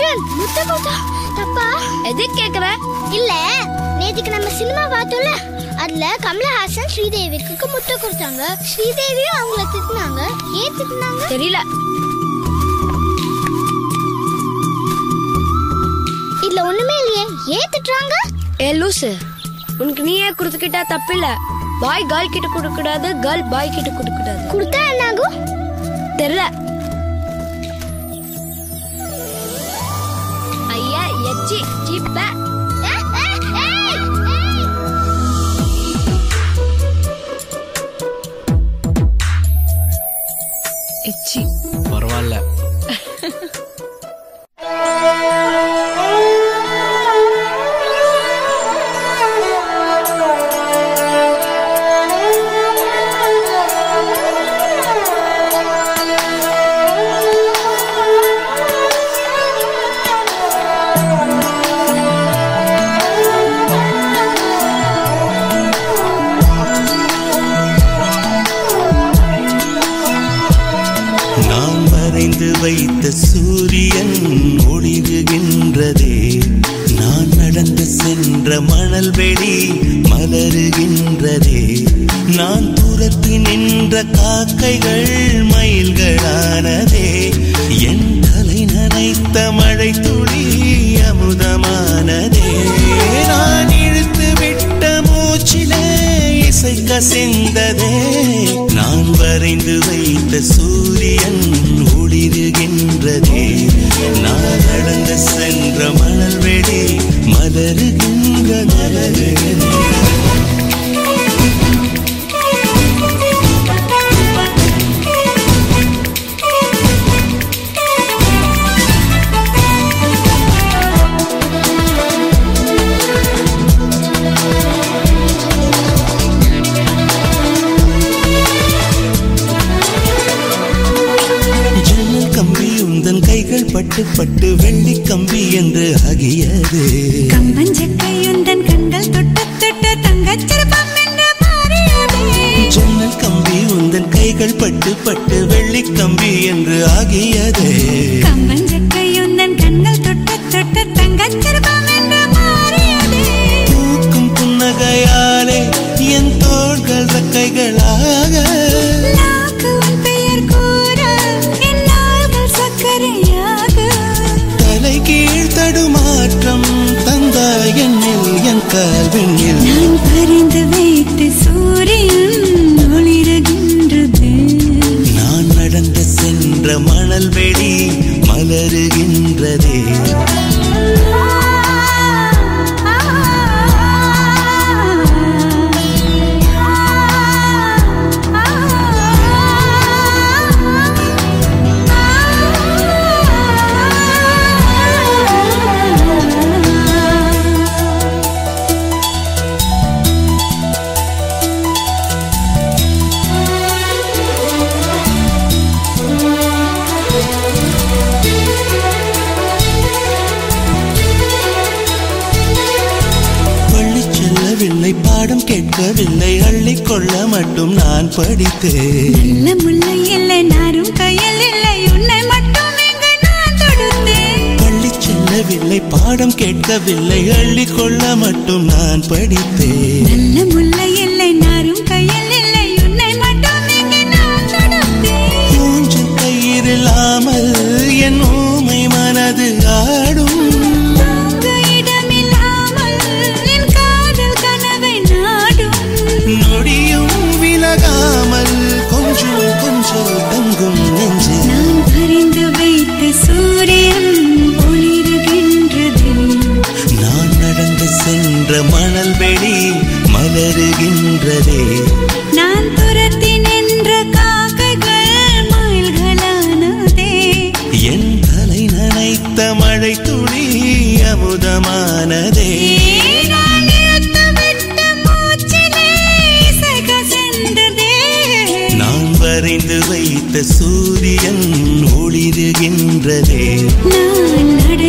Uncle முத்த கொடுத்தா தப்பா எதுக்கு கேக்குற இல்ல நேத்துக்கு நம்ம சினிமா பார்த்தோம்ல அதுல கமலஹாசன் ஸ்ரீதேவிக்கு முத்த கொடுத்தாங்க ஸ்ரீதேவியும் அவங்கள திட்டினாங்க ஏன் திட்டினாங்க தெரியல இதுல ஒண்ணுமே இல்லையே ஏன் திட்டுறாங்க ஏ லூசு உனக்கு நீயே கொடுத்துக்கிட்டா தப்பில்ல பாய் கேர்ள் கிட்ட கொடுக்க கூடாது கேர்ள் பாய் கிட்ட கொடுக்க கூடாது கொடுத்தா என்னாகும் தெரியல ஐயா எச்சி சீப்ப ஏய், ஏய், ஏய், ஏய். எச்சி பரவாயில்ல நான் வரைந்து வைத்த சூரியன் ஒளிருகின்றதே நான் நடந்து சென்ற மணல் வெளி மலருகின்றதே நான் துரத்தி நின்ற காக்கைகள் மயில்களானதே என் தலை நனைத்த மழை துளி அமுதமானதே நான் இழுத்து விட்ட மூச்சிலே இசை கசிந்ததே நான் வரைந்து வைத்த சூரியன் ஒளிருகின்றதே நான் நடந்து சென்ற மணல் வெளி மலருகின்ற மலருகின்ற ஜன்னல் கம்பி உந்தன் கைகள் பட்டு பட்டு வெள்ளி கம்பி என்று ஆகியது கம்பஞ்சக்கையுந்தன் கண்கள் தொட்ட தொட்ட தங்கச்சிற்பம் என்று மாறியதே ஜன்னல் கம்பி உந்தன் கைகள் பட்டு பட்டு வெள்ளி கம்பி என்று ஆகியதே கம்பஞ்சக்கையுந்தன் கண்கள் தொட்ட தொட்ட தங்கச்சிற்பம் என்று மாறியதே பூக்கும் புன்னகையாலே என் தோள்கள் ரெக்கைகளாக நாக்கு உன் பெயர் கூற என் நாள்கள் சர்க்கரையாக தலை கீழ் தடுமாற்றம் தந்தாய் என்னில் என் கால்வெண்ணில் நான் பறிந்து வைத்து சூரியன் ஒளிருகின்றது நான் நடந்து சென்ற மணல் வெளி மலருகின்றதே பள்ளி செல்லவில்லை பாடம் கேட்கவில்லை அள்ளிக்கொள்ள மட்டும் நான் படித்தேன் நல்ல முல்லை இல்லை நாரும் கையில் இல்லை உன்னை மட்டும் இங்கு நான் தொடுத்தேன் பள்ளி செல்லவில்லை பாடம் கேட்கவில்லை அள்ளிக்கொள்ள மட்டும் நான் படித்தேன் நல்ல முல்லை இல்லை நாரும் கையில் இல்லை உன்னை மட்டும் இங்கு நான் தொடுத்தேன் மூன்று கயிறில்லாமல் என் ஊமை மனது ஆடும் தூங்க இடமில்லாமல் என் காதல் கனவை நாடும் நொடியும் விலகாமல் கொஞ்சம் கொஞ்சம் தங்கும் நெஞ்சு நான் பறிந்து வைத்த சூரியன் ஒளிருகின்றது நான் நடந்து சென்ற மணல் வெளி மலருகின்றதே நான் துரத்தி நின்ற காக்கைகள் மயில்களானதே என் தலை நனைத்த மழை துளி அமுதமானதே நான் இழுத்து விட்ட மூச்சிலே இசை கசிந்ததே. நான் வரைந்து வைத்த சூரியன் ஒளிருகின்றதே நான் நடந்து